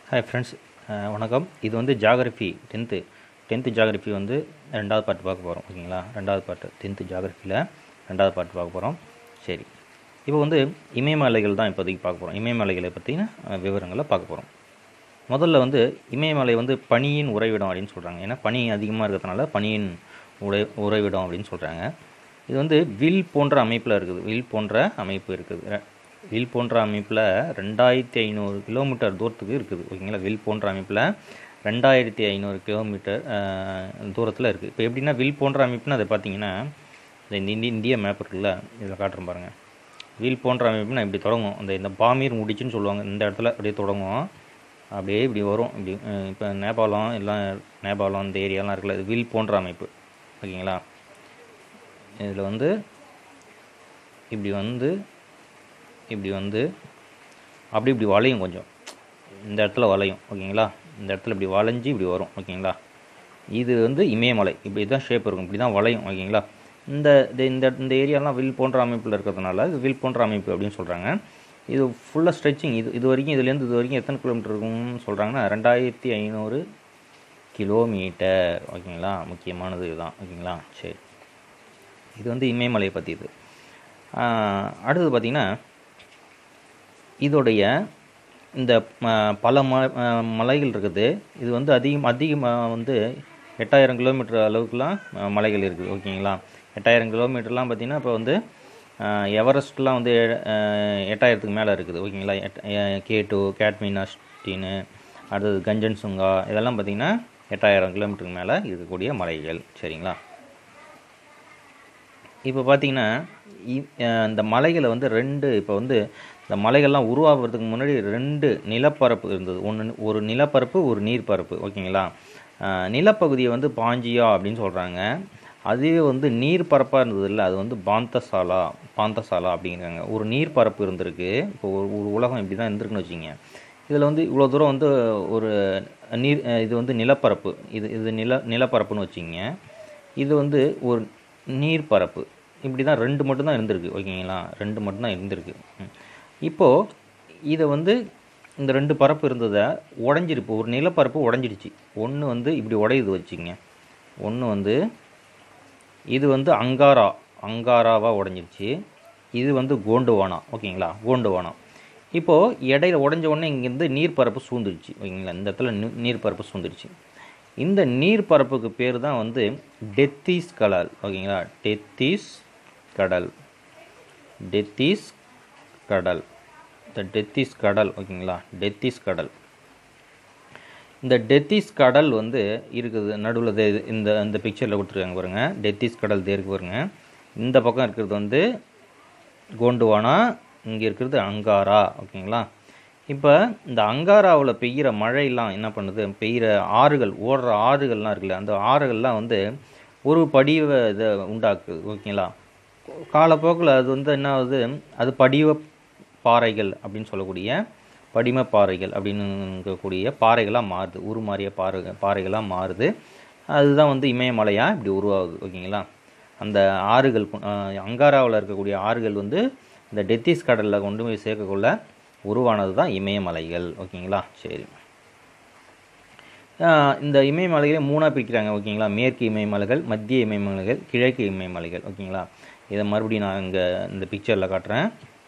Hi friends வணக்கம் இது வந்து ஜாகிரஃபி டென்த்து டென்த்து ஜாகிரஃபி வந்து ரெண்டாவது பாட்டு பார்க்க போகிறோம் ஓகேங்களா ரெண்டாவது பாட்டு டென்த்து ஜாகிரஃபியில் ரெண்டாவது பாட்டு பார்க்க போகிறோம் சரி இப்போ வந்து இமயமலைகள் தான் இப்போதைக்கு பார்க்க போகிறோம் இமயமலைகளை பற்றின அஹ், விவரங்களை பார்க்க போகிறோம் முதல்ல வந்து இமயமலை வந்து பனியின் உறைவிடம் அப்படின்னு சொல்கிறாங்க ஏன்னா பனி அதிகமாக இருக்கிறதுனால பனியின் உறை உறைவிடம் அப்படின்னு சொல்கிறாங்க இது வந்து வில் போன்ற அமைப்பில் இருக்குது வில் போன்ற அமைப்பு இருக்குது ரெ- வில் போன்ற அமைப்பில் ரெண்டாயிரத்தி ஐநூறு கிலோமீட்டர் தூரத்துக்கு இருக்குது ஓகேங்களா வில் போன்ற அமைப்பில் ரெண்டாயிரத்தி ஐநூறு கிலோமீட்டர் தூரத்தில் இருக்குது இப்போ எப்படின்னா வில் போன்ற அமைப்புன்னு அதை பார்த்தீங்கன்னா இந்த இந்தி- இந்திய மேப் இருக்குல்ல இதில் காட்டுறேன் பாருங்கள் வில் போன்ற அமைப்புனா இப்படி தொடங்கும் அந்த இந்த பாமீர் முடிச்சுன்னு சொல்லுவாங்க இந்த இடத்துல அப்படியே தொடங்கும் அப்படியே இப்படி வரும் இப்படி இப்போ நேபாளம் எல்லாம் நேபாளம் இந்த ஏரியாலாம் இருக்குல்ல இது வில் போன்ற அமைப்பு ஓகேங்களா இதில் வந்து இப்படி வந்து இப்படி வந்து அப்படி இப்படி வளையும் கொஞ்சம் இந்த இடத்துல வளையும் ஓகேங்களா இந்த இடத்துல இப்படி வளைஞ்சு இப்படி வரும் ஓகேங்களா இது வந்து இமயமலை இப்படி தான் ஷேப் இருக்கும் இப்படி தான் வளையும் ஓகேங்களா இந்த இது- இந்த இந்த ஏரியாலாம் வில் போன்ற அமைப்பில் இருக்கிறதுனால இது வில் போன்ற அமைப்பு அப்படின்னு சொல்கிறாங்க இது ஃபுல்லாக ஸ்ட்ரெச்சிங் இது இது வரைக்கும் இதுலேருந்து இது வரைக்கும் எத்தனை கிலோமீட்டர் இருக்கும்னு சொல்கிறாங்கன்னா ரெண்டாயிரத்தி ஐநூறு கிலோமீட்டர் ஓகேங்களா முக்கியமானது இதுதான் ஓகேங்களா சரி இது வந்து இமயமலையை பற்றி இது ஆஹ் அடுத்தது பார்த்திங்கன்னா இதோடைய இந்த ம- பல ம அஹ் மலைகள் இருக்குது இது வந்து அதிகம் அதிகமாக வந்து எட்டாயிரம் கிலோமீட்டர் அளவுக்குலாம் அஹ், மலைகள் இருக்குது ஓகேங்களா எட்டாயிரம் கிலோமீட்டர்லாம் பார்த்திங்கன்னா இப்போ வந்து அஹ், எவரெஸ்ட்லாம் வந்து ஏ- அஹ், எட்டாயிரத்துக்கு மேலே இருக்குது ஓகேங்களா கே டூ கேட்மினாஸ்டின்னு அடுத்தது கஞ்சன்சுங்கா இதெல்லாம் பார்த்திங்கன்னா எட்டாயிரம் கிலோமீட்டருக்கு மேலே இருக்கக்கூடிய மலைகள் சரிங்களா இப்போ பார்த்தீங்கன்னா இ- அஹ் இந்த மலைகளை வந்து ரெண்டு இப்போ வந்து இந்த மலைகள்லாம் உருவாகிறதுக்கு முன்னாடி ரெண்டு நிலப்பரப்பு இருந்தது ஒன்று ஒரு நிலப்பரப்பு ஒரு நீர்ப்பரப்பு ஓகேங்களா அஹ் நிலப்பகுதியை வந்து பாஞ்சியா அப்படின்னு சொல்கிறாங்க அதுவே வந்து நீர்ப்பரப்பாக இருந்தது இல்லை அது வந்து பாந்தசாலா பாந்தசாலா அப்படிங்கிறாங்க ஒரு நீர்ப்பரப்பு இருந்திருக்கு இப்போ ஒரு ஒரு உலகம் இப்படி தான் இருந்திருக்குன்னு வச்சுங்க இதில் வந்து இவ்வளோ தூரம் வந்து ஒரு நீர் அஹ் இது வந்து நிலப்பரப்பு இது இது நில நிலப்பரப்புன்னு வச்சுங்க இது வந்து ஒரு நீர்ப்பரப்பு இப்படி தான் ரெண்டு மட்டும்தான் இருந்திருக்கு ஓகேங்களா ரெண்டு மட்டும்தான் இருந்திருக்கு ம். இப்போது இதை வந்து இந்த ரெண்டு பரப்பு இருந்ததை உடஞ்சிருப்பு ஒரு நிலப்பரப்பு உடஞ்சிடுச்சு ஒன்று வந்து இப்படி உடையுது வச்சுங்க ஒன்று வந்து இது வந்து அங்காரா அங்காராவாக உடஞ்சிருச்சு இது வந்து கோண்டுவானா ஓகேங்களா கோண்டுவானா இப்போது இடையில உடஞ்ச உடனே இங்கேருந்து நீர்ப்பரப்பு சூழ்ந்துருச்சு ஓகேங்களா இந்த இடத்துல நீ- நீர்ப்பரப்பு சூழ்ந்துருச்சு இந்த நீர்ப்பரப்புக்கு பேர் தான் வந்து டெத்தீஸ் கடல் ஓகேங்களா டெத்தீஸ் கடல் டெத்தீஸ் கடல் இந்த டெத்தீஸ் கடல் ஓகேங்களா டெத்தீஸ் கடல் இந்த டெத்திஸ் கடல் வந்து இருக்குது நடுவில் இந்த இந்த பிக்சரில் கொடுத்துருக்காங்க பாருங்க டெத்திஸ் கடல் தேருக்கு பாருங்க இந்த பக்கம் இருக்கிறது வந்து கோண்டுவானா இங்கே இருக்கிறது அங்காரா ஓகேங்களா இப்போ இந்த அங்காராவில் பெய்கிற மழையெல்லாம் என்ன பண்ணுது பெய்கிற ஆறுகள் ஓடுற ஆறுகள்லாம் இருக்குல்ல அந்த ஆறுகள்லாம் வந்து ஒரு படிவ இதை உண்டாக்குது ஓகேங்களா காலப்போக்கில் அது வந்து என்ன ஆகுது அது படிவ பாறைகள் அப்படின்னு சொல்லக்கூடிய படிம பாறைகள் அப்படின்னு இருக்கக்கூடிய பாறைகளாக மாறுது உருமாறிய பாறை பாறைகளாக மாறுது அதுதான் வந்து இமயமலையாக இப்படி உருவாகுது ஓகேங்களா அந்த ஆறுகள் அங்காராவில் இருக்கக்கூடிய ஆறுகள் வந்து இந்த டெத்திஸ் கடலில் கொண்டு போய் சேர்க்கக்குள்ள உருவானது தான் இமயமலைகள் ஓகேங்களா சரி ஆஹ் இந்த இமயமலைகளை மூணாக பிரிக்கிறாங்க ஓகேங்களா மேற்கு இமயமலைகள் மத்திய இமயமலைகள் கிழக்கு இமயமலைகள் ஓகேங்களா இதை மறுபடியும் நான் இங்கே இந்த பிக்சரில் காட்டுறேன்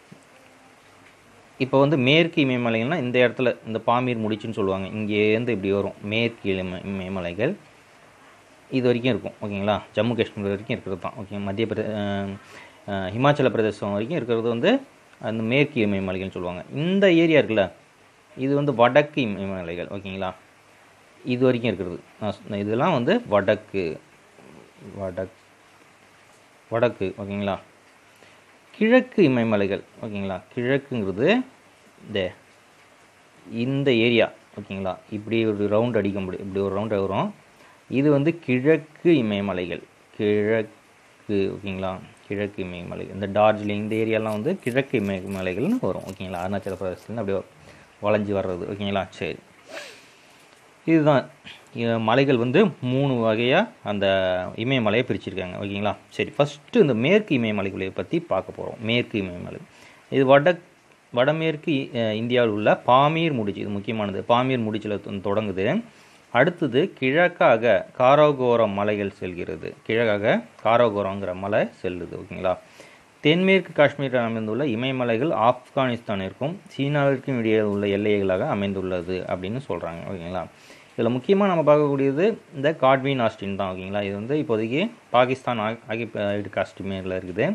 இப்போ வந்து மேற்கு இமயமலைகள்னா இந்த இடத்துல இந்த பாமீர் முடிச்சுன்னு சொல்லுவாங்க இங்கேருந்து இப்படி வரும் மேற்கு இமய இமயமலைகள் இது வரைக்கும் இருக்கும் ஓகேங்களா ஜம்மு காஷ்மீர் வரைக்கும் இருக்கிறது தான் ஓகே மத்திய பிரதே அஹ், அஹ், ஹிமாச்சல பிரதேசம் வரைக்கும் இருக்கிறது வந்து அந்த மேற்கு இமயமலைகள்னு சொல்லுவாங்க இந்த ஏரியா இருக்குல்ல இது வந்து வடக்கு இமயமலைகள் ஓகேங்களா இது வரைக்கும் இருக்கிறது நான் சொன்ன இதெல்லாம் வந்து வடக்கு வடக் வடக்கு ஓகேங்களா கிழக்கு இமயமலைகள் ஓகேங்களா கிழக்குங்கிறது இந்த இந்த ஏரியா ஓகேங்களா இப்படி ஒரு ரவுண்ட் அடிக்க முடியும் இப்படி ஒரு ரவுண்ட் வரும் இது வந்து கிழக்கு இமயமலைகள் கிழக்கு ஓகேங்களா கிழக்கு இமயமலை இந்த டார்ஜிலிங் இந்த ஏரியாலாம் வந்து கிழக்கு இமயமலைகள்னு வரும் ஓகேங்களா அருணாச்சல பிரதேசத்துலேருந்து அப்படியே வளைஞ்சு வர்றது ஓகேங்களா சரி இதுதான் இ- மலைகள் வந்து மூணு வகையாக அந்த இமயமலையை பிரிச்சிருக்காங்க ஓகேங்களா சரி ஃபஸ்ட்டு இந்த மேற்கு இமயமலைகளை பற்றி பார்க்க போகிறோம் மேற்கு இமயமலை இது வடக் வடமேற்கு அஹ், இந்தியாவில் உள்ள பாமீர் முடிச்சு இது முக்கியமானது பாமீர் முடிச்சில் தொடங்குது அடுத்தது கிழக்காக காராகோரம் மலைகள் செல்கிறது கிழக்காக காராகோரங்கிற மலை செல்லுது ஓகேங்களா தென்மேற்கு காஷ்மீரில் அமைந்துள்ள இமயமலைகள் ஆப்கானிஸ்தானிற்கும் சீனாவிற்கும் இடையே உள்ள எல்லைகளாக அமைந்துள்ளது அப்படின்னு சொல்கிறாங்க ஓகேங்களா இதில் முக்கியமாக நம்ம பார்க்கக்கூடியது இந்த காட்வின் ஆஸ்டின் தான் ஓகேங்களா இது வந்து இப்போதைக்கு பாகிஸ்தான் ஆகிய காஷ்மீரில் இருக்குது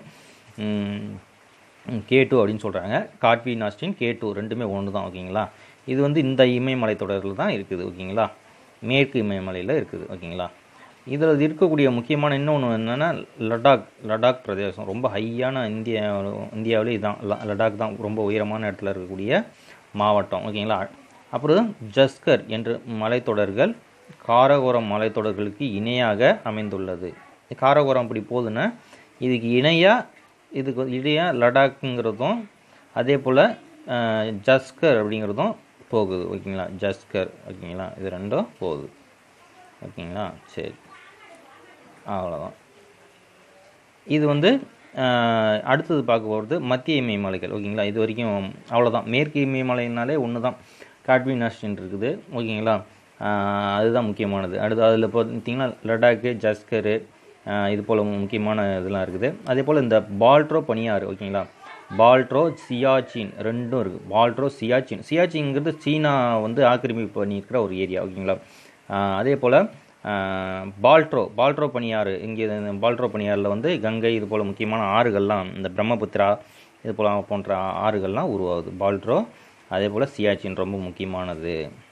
கே டூ அப்படின்னு சொல்கிறாங்க காட்வின் ஆஸ்டின் கே டூ ரெண்டுமே ஒன்று தான் ஓகேங்களா இது வந்து இந்த இமயமலை தொடரில் தான் இருக்குது ஓகேங்களா மேற்கு இமயமலையில் இருக்குது ஓகேங்களா இதில் இருக்கக்கூடிய முக்கியமான இன்னொன்று என்னென்னா லடாக் லடாக் பிரதேசம் ரொம்ப ஹையான இந்தியா இந்தியாவிலே இதுதான் ல- லடாக் தான் ரொம்ப உயரமான இடத்துல இருக்கக்கூடிய மாவட்டம் ஓகேங்களா அப்புறம் ஜஸ்கர் என்ற மலைத்தொடர்கள் காரகோரம் மலைத்தொடர்களுக்கு இணையாக அமைந்துள்ளது காரகோரம் அப்படி போகுதுன்னா இதுக்கு இணையாக இதுக்கு இடையாக லடாக்குங்கிறதும் அதே போல் ஜஸ்கர் அப்படிங்கிறதும் போகுது ஓகேங்களா ஜஸ்கர் ஓகேங்களா இது ரெண்டும் போகுது ஓகேங்களா சரி அவ்வளோதான் இது வந்து ஆஹ், அடுத்தது பார்க்க போகிறது மத்திய இமயமலைகள் ஓகேங்களா இது வரைக்கும் அவ்வளோதான் மேற்கு இமயமலைனாலே ஒன்று தான் காட்வின் ஆஸ்டின் இருக்குது ஓகேங்களா ஆஹ், அதுதான் முக்கியமானது அடுத்து அதில் பார்த்தீங்கன்னா லடாக்கு ஜஸ்கரு ஆஹ், இது போல் முக்கியமான இதெல்லாம் இருக்குது அதே போல் இந்த பால்ட்ரோ பனியாறு ஓகேங்களா பால்ட்ரோ சியாச்சின் ரெண்டும் இருக்குது பால்ட்ரோ சியாச்சின் சியாச்சின்ங்கிறது சீனா வந்து ஆக்கிரமிப்பு பண்ணியிருக்கிற ஒரு ஏரியா ஓகேங்களா ஆஹ், அதே போல் பால்ட்ரோ பால்ட்ரோ பனியாறு இங்கே இந்த பால்ட்ரோ பனியாறில் வந்து கங்கை இது போல் முக்கியமான ஆறுகள்லாம் இந்த பிரம்மபுத்திரா இது போல் போன்ற ஆறுகள்லாம் உருவாகுது பால்ட்ரோ அதே போல் சியாச்சின் ரொம்ப முக்கியமானது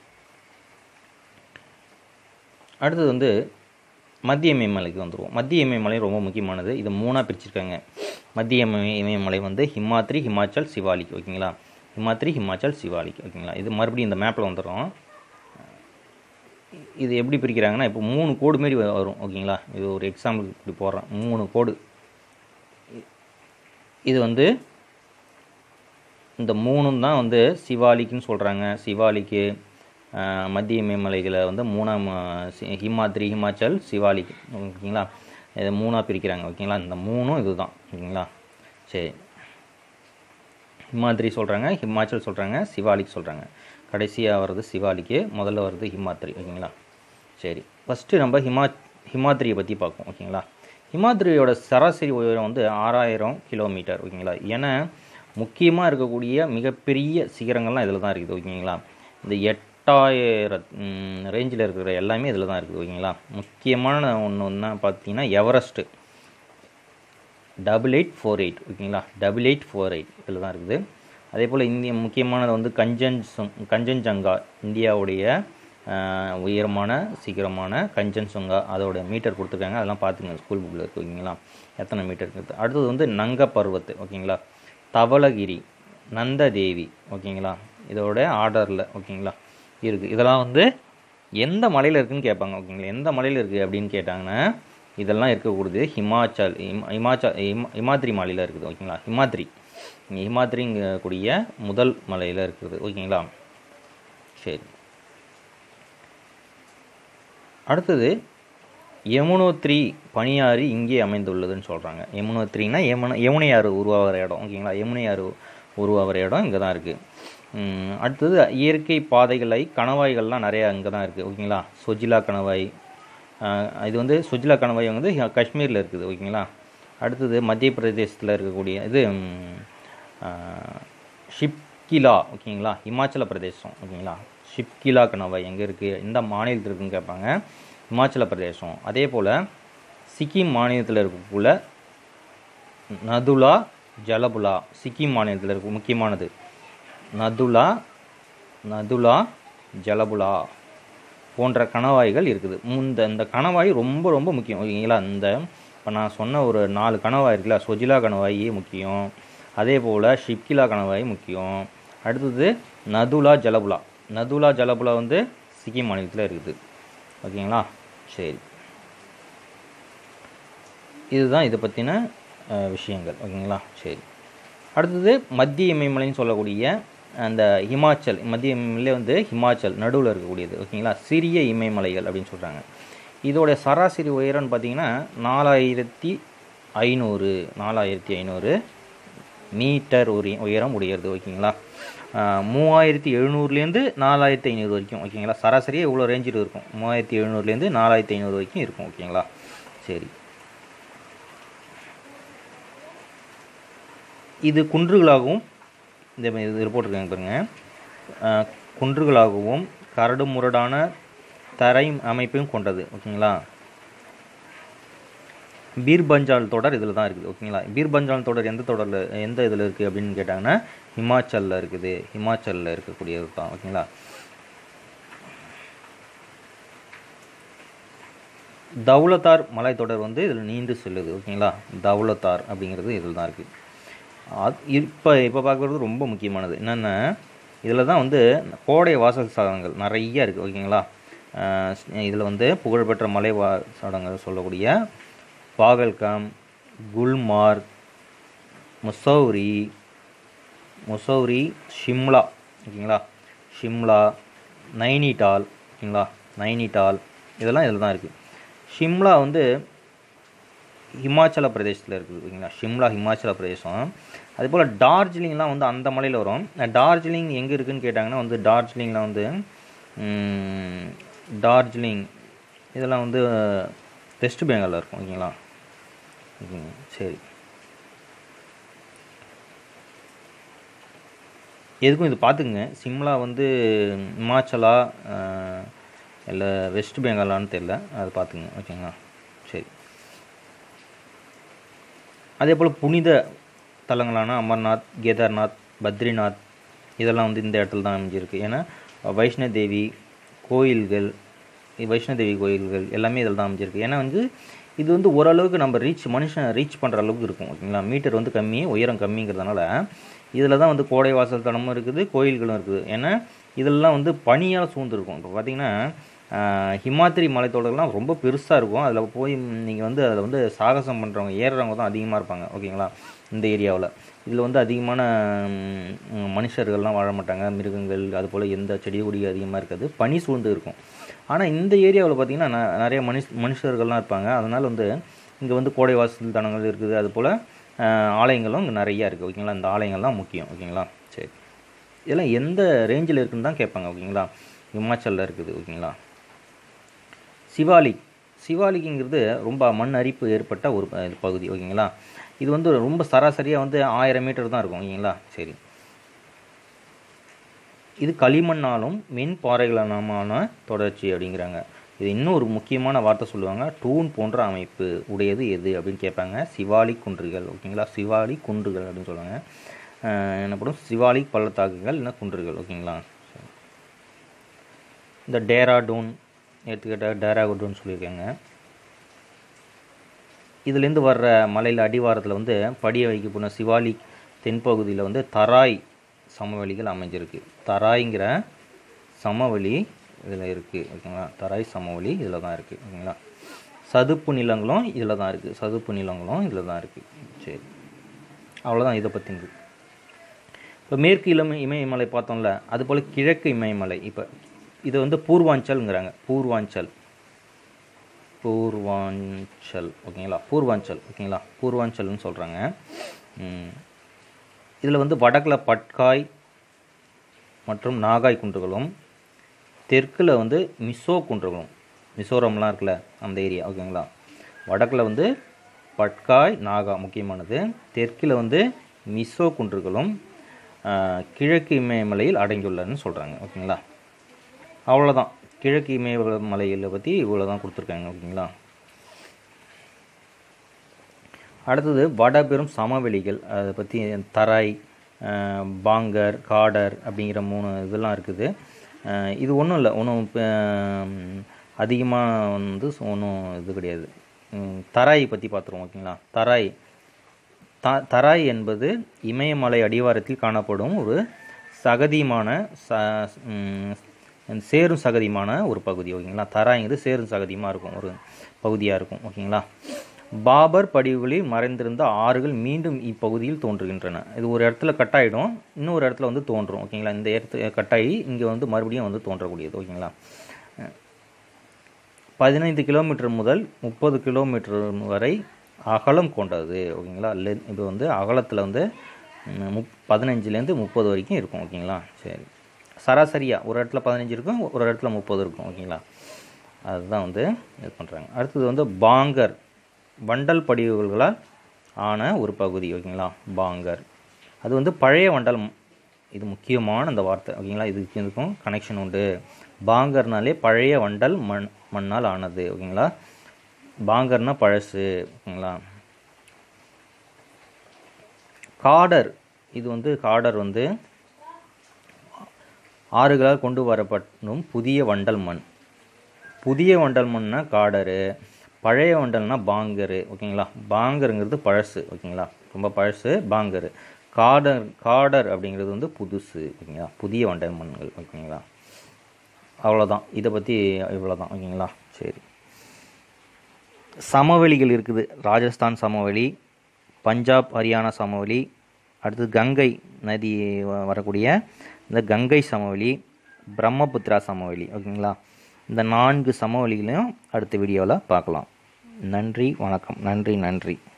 அடுத்தது வந்து மத்திய இமயமலைக்கு வந்துருவோம் மத்திய இமயமலை ரொம்ப முக்கியமானது இது மூணாக பிரிச்சிருக்காங்க மத்திய இமய- இமயமலை வந்து ஹிமாத்ரி ஹிமாச்சல் சிவாலிக் ஓகேங்களா ஹிமாத்ரி ஹிமாச்சல் சிவாலிக் ஓகேங்களா இது மறுபடியும் இந்த மேப்பில் வந்துடும் இது எப்படி பிரிக்கிறாங்கன்னா இப்போ மூணு கோடு மாரி வ- வரும் ஓகேங்களா இது ஒரு எக்ஸாம்பிள் இப்படி போடுறேன் மூணு கோடு இது வந்து இந்த மூணும் தான் வந்து சிவாலிக்குன்னு சொல்கிறாங்க சிவாலிக்கு ஆஹ், மத்திய இமயமலைகளை வந்து மூணாம் ஆஹ், சி- ஹிமாத்ரி ஹிமாச்சல் சிவாலிக் ஓகேங்களா இதை மூணாக பிரிக்கிறாங்க ஓகேங்களா இந்த மூணும் இதுதான் ஓகேங்களா சரி ஹிமாத்ரி சொல்கிறாங்க ஹிமாச்சல் சொல்கிறாங்க சிவாலிக் சொல்கிறாங்க கடைசியாக வர்றது சிவாலிக்கு முதல்ல வர்றது ஹிமாத்ரி ஓகேங்களா சரி ஃபஸ்ட்டு நம்ம ஹிமா ஹிமாத்ரியை பற்றி பார்ப்போம் ஓகேங்களா ஹிமாத்ரியோட சராசரி உயரம் வந்து ஆறாயிரம் கிலோமீட்டர் ஓகேங்களா ஏன்னா முக்கியமாக இருக்கக்கூடிய மிகப்பெரிய சிகரங்கள்லாம் இதில் தான் இருக்குது ஓகேங்களா இந்த எட்டாயிர ரேஞ்சில் இருக்கிற எல்லாமே இதில் தான் இருக்குது ஓகேங்களா முக்கியமான ஒன்று ஒன்றா பார்த்தீங்கன்னா Everest double eight four eight ஓகேங்களா டபுள் எயிட் ஃபோர் எயிட் இதில் தான் இருக்குது அதே போல் இந்திய முக்கியமானது வந்து கஞ்சன் கஞ்சன்ஜங்கா இந்தியாவுடைய ஆஹ், உயரமான சிகரமான கஞ்சன்சுங்கா அதோட மீட்டர் கொடுத்துருக்காங்க அதெல்லாம் பார்த்துங்க ஸ்கூல் புக்கில் இருக்கு ஓகேங்களா எத்தனை மீட்டர் இருக்குது அடுத்தது வந்து நங்க பர்வத்து ஓகேங்களா தவளகிரி நந்ததேவி ஓகேங்களா இதோட ஆர்டரில் ஓகேங்களா இருக்குது இதெல்லாம் வந்து எந்த மலையில் இருக்குன்னு கேட்பாங்க ஓகேங்களா எந்த மலையில் இருக்குது அப்படின்னு கேட்டாங்கன்னா இதெல்லாம் இருக்கக்கூடியது ஹிமாச்சல் ஹிம- ஹிமாச்சல் ஹிம- ஹிமாத்ரி மலையில் இருக்குது ஓகேங்களா ஹிமாத்ரி இங்க ஹிமாத்ரிங்கக்கூடிய முதல் மலையில் இருக்குது ஓகேங்களா சரி அடுத்தது யமுனோத்ரி பனியாறு இங்கே அமைந்துள்ளதுன்னு சொல்கிறாங்க யமுனோத்ரினா யமுன யமுனை ஆறு உருவாகிற இடம் ஓகேங்களா யமுனை ஆறு உருவாகிற இடம் இங்கே தான் இருக்குது அடுத்தது இயற்கை பாதைகளை கணவாய்கள்லாம் நிறையா இங்கே தான் இருக்குது ஓகேங்களா சொஜிலா கணவாய் ஆஹ் இது வந்து சுஜிலா கணவாய் வந்து காஷ்மீரில் இருக்குது ஓகேங்களா அடுத்தது மத்திய பிரதேசத்தில் இருக்கக்கூடிய இது ம், ஆஹ், ஷிப்கிலா ஓகேங்களா இமாச்சல பிரதேசம் ஓகேங்களா ஷிப்கிலா கணவாய் எங்கே இருக்குது எந்த மாநிலத்தில் இருக்குன்னு கேட்பாங்க இமாச்சல பிரதேசம் அதே போல் சிக்கிம் மாநிலத்தில் இருக்கக்குள்ள நதுலா ஜலபுலா சிக்கிம் மாநிலத்தில் இருக்க முக்கியமானது நதுலா நதுலா ஜலபுலா போன்ற கணவாய்கள் இருக்குது இந்த இந்த கணவாய் ரொம்ப ரொம்ப முக்கியம் ஓகேங்களா இந்த இப்போ நான் சொன்ன ஒரு நாலு கணவாய் இருக்குல்ல சொஜிலா கணவாய் முக்கியம் அதே போல் ஷிப்கிலா கணவாய் முக்கியம் அடுத்தது நதுலா ஜலபுலா நதுலா ஜலபுலா வந்து சிக்கிம் மாநிலத்தில் இருக்குது ஓகேங்களா சரி இதுதான் இதை பற்றின விஷயங்கள் ஓகேங்களா சரி அடுத்தது மத்திய இமயமலைன்னு சொல்லக்கூடிய அந்த ஹிமாச்சல் மத்திய இமயமலை வந்து ஹிமாச்சல் நடுவில் இருக்கக்கூடியது ஓகேங்களா சிறிய இமயமலைகள் அப்படின்னு சொல்கிறாங்க இதோட சராசரி உயரம்னு பார்த்தீங்கன்னா நாலாயிரத்தி ஐநூறு நாலாயிரத்தி ஐநூறு மீட்டர் உரி உயரம் உடையது ஓகேங்களா ஆஹ் மூவாயிரத்தி எழுநூறுலேருந்து நாலாயிரத்தி ஐநூறு வரைக்கும் ஓகேங்களா சராசரியாக இவ்வளோ ரேஞ்சில் இருக்கும் மூவாயிரத்தி எழுநூறுலேருந்து நாலாயிரத்தி ஐநூறு வரைக்கும் இருக்கும் ஓகேங்களா சரி இது குன்றுகளாகவும் இந்த மாதிரி இதில் போட்டிருக்காங்க பாருங்க ஆஹ் குன்றுகளாகவும் கரடு முரடான தரை அமைப்பையும் கொண்டது ஓகேங்களா பீர்பஞ்சால் தொடர் இதில் தான் இருக்குது ஓகேங்களா பீர்பஞ்சால் தொடர் எந்த தொடரில் எந்த இதில் இருக்குது அப்படின்னு கேட்டாங்கன்னா ஹிமாச்சலில் இருக்குது ஹிமாச்சலில் இருக்கக்கூடியது தான் ஓகேங்களா தௌலத்தார் மலைத்தொடர் வந்து இதில் நீண்டு செல்லுது ஓகேங்களா தௌலத்தார் அப்படிங்கிறது இதில் தான் இருக்குது அது இப்போ இப்போ பார்க்குறது ரொம்ப முக்கியமானது என்னென்னா இதில் தான் வந்து கோடை வாசல் சாதனங்கள் நிறைய இருக்குது ஓகேங்களா இதில் வந்து புகழ்பெற்ற மலை வா சாதனங்கள் சொல்லக்கூடிய பாகல்காம் குல்மார்க் முசௌரி முசௌரி ஷிம்லா ஓகேங்களா ஷிம்லா நைனிடால் ஓகேங்களா நைனிடால் இதெல்லாம் இதில் தான் இருக்குது ஷிம்லா வந்து ஹிமாச்சல பிரதேசத்தில் இருக்குது ஓகேங்களா ஷிம்லா ஹிமாச்சல பிரதேசம் அதே போல் டார்ஜிலிங்லாம் வந்து அந்த மலையில் வரும் அஹ் டார்ஜிலிங் எங்கே இருக்குன்னு கேட்டாங்கன்னா வந்து டார்ஜிலிங்கில் வந்து ம், டார்ஜிலிங் இதெல்லாம் வந்து வெஸ்ட் பெங்காலில் இருக்கும் ஓகேங்களா ஓகேங்க சரி எதுக்கும் இது பார்த்துக்குங்க சிம்லா வந்து இமாச்சலா இல்லை வெஸ்ட் பெங்காலான்னு தெரில அது பார்த்துங்க ஓகேங்களா சரி அதே போல் புனித தலங்களான அமர்நாத் கேதார்நாத் பத்ரிநாத் இதெல்லாம் வந்து இந்த இடத்துல தான் அமைஞ்சிருக்கு ஏன்னா வைஷ்ணதேவி கோயில்கள் வைஷ்ணதேவி கோயில்கள் எல்லாமே இதில் தான் அமைஞ்சிருக்கு ஏன்னா வந்து இது வந்து ஓரளவுக்கு நம்ம ரீச் மனுஷன் ரீச் பண்ணுற அளவுக்கு இருக்கும் ஓகேங்களா மீட்டர் வந்து கம்மி உயரம் கம்மிங்கிறதுனால இதில் தான் வந்து கோடை வாசல் தலமும் இருக்குது கோயில்களும் இருக்குது ஏன்னா இதெல்லாம் வந்து பனியால் சூழ்ந்துருக்கும் இப்போ பார்த்தீங்கன்னா ஆஹ், ஹிமாத்திரி மலைத்தொடர்லாம் ரொம்ப பெருசாக இருக்கும் அதில் போய் நீங்கள் வந்து அதில் வந்து சாகசம் பண்ணுறவங்க ஏறுறவங்க தான் அதிகமாக இருப்பாங்க ஓகேங்களா இந்த ஏரியாவில் இதில் வந்து அதிகமான ம், மனுஷர்கள்லாம் வாழ மாட்டாங்க மிருகங்கள் அதுபோல் எந்த செடி கொடி அதிகமாக இருக்காது பனி சூழ்ந்து இருக்கும் ஆனால் இந்த ஏரியாவில் பார்த்தீங்கன்னா ந- நிறைய மனுஷ் மனுஷர்கள்லாம் இருப்பாங்க அதனால் வந்து இங்கே வந்து கோடை வாசல் தலங்கள் இருக்குது அதுபோல் ஆலயங்களும் இங்கே நிறையா இருக்குது ஓகேங்களா இந்த ஆலயங்கள்லாம் முக்கியம் ஓகேங்களா சரி இதெல்லாம் எந்த ரேஞ்சில் இருக்குன்னு தான் கேட்பாங்க ஓகேங்களா இமாச்சலில் இருக்குது ஓகேங்களா சிவாலிக் சிவாலிக்ங்கிறது ரொம்ப மண் அரிப்பு ஏற்பட்ட ஒரு ப- இது பகுதி ஓகேங்களா இது வந்து ரொம்ப சராசரியாக வந்து ஆயிரம் மீட்டர் தான் இருக்கும் ஓகேங்களா சரி இது களிமண்ணாலும் மென் பாறைகளான தொடர்ச்சி அப்படிங்கிறாங்க இது இன்னும் ஒரு முக்கியமான வார்த்தை சொல்லுவாங்க டூன் போன்ற அமைப்பு உடையது எது அப்படின்னு கேட்பாங்க சிவாலிக் குன்றுகள் ஓகேங்களா சிவாலிக் குன்றுகள் அப்படின்னு சொல்லுவாங்க அஹ் என்னப்படும் சிவாலிக் பள்ளத்தாக்குகள் இல்லை குன்றுகள் ஓகேங்களா சரி. இந்த டேராடூன் எடுத்துக்கிட்ட டேராடூன் சொல்லியிருக்காங்க இதுலேருந்து வர்ற மலையில் அடிவாரத்தில் வந்து படிய வைக்கப்பட்ட சிவாலிக் தென்பகுதியில் வந்து தராய் சமவெளிகள் அமைஞ்சிருக்கு தராய்ங்கிற சமவெளி இதில் இருக்குது ஓகேங்களா தராய் சமவெளி இதில் தான் இருக்குது ஓகேங்களா சதுப்பு நிலங்களும் இதில் தான் இருக்குது சதுப்பு நிலங்களும் இதில் தான் இருக்குது சரி அவ்வளோதான் இதை பற்றினது இப்போ மேற்கு இளமை இமயமலை பார்த்தோம்ல அதுபோல் கிழக்கு இமயமலை இப்போ இது வந்து பூர்வாஞ்சல்ங்கிறாங்க பூர்வாஞ்சல் பூர்வாஞ்சல் ஓகேங்களா பூர்வாஞ்சல் ஓகேங்களா பூர்வாஞ்சல்னு சொல்கிறாங்க இதில் வந்து வடக்கில் பட்காய் மற்றும் நாகாய் குன்றுகளும் தெற்கில் வந்து மிசோ குன்றுகளும் மிசோரம்லாம் இருக்குல்ல அந்த ஏரியா ஓகேங்களா வடக்கில் வந்து பட்காய் நாகா முக்கியமானது தெற்கில் வந்து மிசோ குன்றுகளும் ஆஹ், கிழக்கு இமயமலையில் அடங்கியுள்ளதுன்னு சொல்கிறாங்க ஓகேங்களா அவ்வளோதான் கிழக்கு இமயமலையில் பற்றி இவ்வளோ தான் கொடுத்துருக்காங்க ஓகேங்களா அடுத்தது வடபெரும் சமவெளிகள் அதை பற்றி தராய் அஹ், பாங்கர் காடர் அப்படிங்கிற மூணு இதெல்லாம் இருக்குது அஹ், இது ஒன்றும் இல்லை ஒன்றும் அதிகமாக வந்து ஒன்றும் இது கிடையாது உம், தராய் பற்றி பார்த்துருவோம் ஓகேங்களா தராய் த தராய் என்பது இமயமலை அடிவாரத்தில் காணப்படும் ஒரு சகதியமான ச உம், சேரும் சகதியமான ஒரு பகுதி ஓகேங்களா தராய்ங்கிறது சேரும் சகதியமாக இருக்கும் ஒரு பகுதியாக இருக்கும் ஓகேங்களா பாபர் படிவுகளில் மறைந்திருந்த ஆறுகள் மீண்டும் இப்பகுதியில் தோன்றுகின்றன இது ஒரு இடத்துல கட் ஆகிடும் இன்னொரு இடத்துல வந்து தோன்றும் ஓகேங்களா இந்த இடத்துல கட்டாயி இங்கே வந்து மறுபடியும் வந்து தோன்றக்கூடியது ஓகேங்களா பதினைந்து கிலோமீட்டர் முதல் முப்பது கிலோமீட்டர் வரை அகலம் கொண்டது ஓகேங்களா லென் இது வந்து அகலத்தில் வந்து ம், முப் பதினஞ்சுலேருந்து முப்பது வரைக்கும் இருக்கும் ஓகேங்களா சரி சராசரியாக ஒரு இடத்துல பதினஞ்சு இருக்கும் ஒரு இடத்துல முப்பது இருக்கும் ஓகேங்களா அதுதான் வந்து இது பண்ணுறாங்க அடுத்தது வந்து பாங்கர் வண்டல் படிவுகளால் ஆன ஒரு பகுதி ஓகேங்களா பாங்கர் அது வந்து பழைய வண்டல் ம்- இது முக்கியமான அந்த வார்த்தை ஓகேங்களா இதுக்கு இதுக்கும் கனெக்ஷன் உண்டு பாங்கர்னாலே பழைய வண்டல் மண் மண்ணால் ஆனது ஓகேங்களா பாங்கர்னா பழசு ஓகேங்களா காடர் இது வந்து காடர் வந்து ஆறுகளால் கொண்டு வரப்படும் புதிய வண்டல் மண் புதிய வண்டல் மண்னா காடரு பழைய வண்டல்னா பாங்கரு ஓகேங்களா பாங்கருங்கிறது பழசு ஓகேங்களா ரொம்ப பழசு பாங்கரு காடர் காடர் அப்படிங்கிறது வந்து புதுசு ஓகேங்களா புதிய வண்டல் மண்கள் ஓகேங்களா அவ்வளோதான் இதை பற்றி இவ்வளோதான் ஓகேங்களா சரி சமவெளிகள் இருக்குது ராஜஸ்தான் சமவெளி பஞ்சாப் ஹரியானா சமவெளி அடுத்து கங்கை நதி வ- வரக்கூடிய இந்த கங்கை சமவெளி பிரம்மபுத்திரா சமவெளி ஓகேங்களா இந்த நான்கு சமவெளிகளையும் அடுத்த வீடியோவில் பார்க்கலாம் நன்றி வணக்கம் நன்றி நன்றி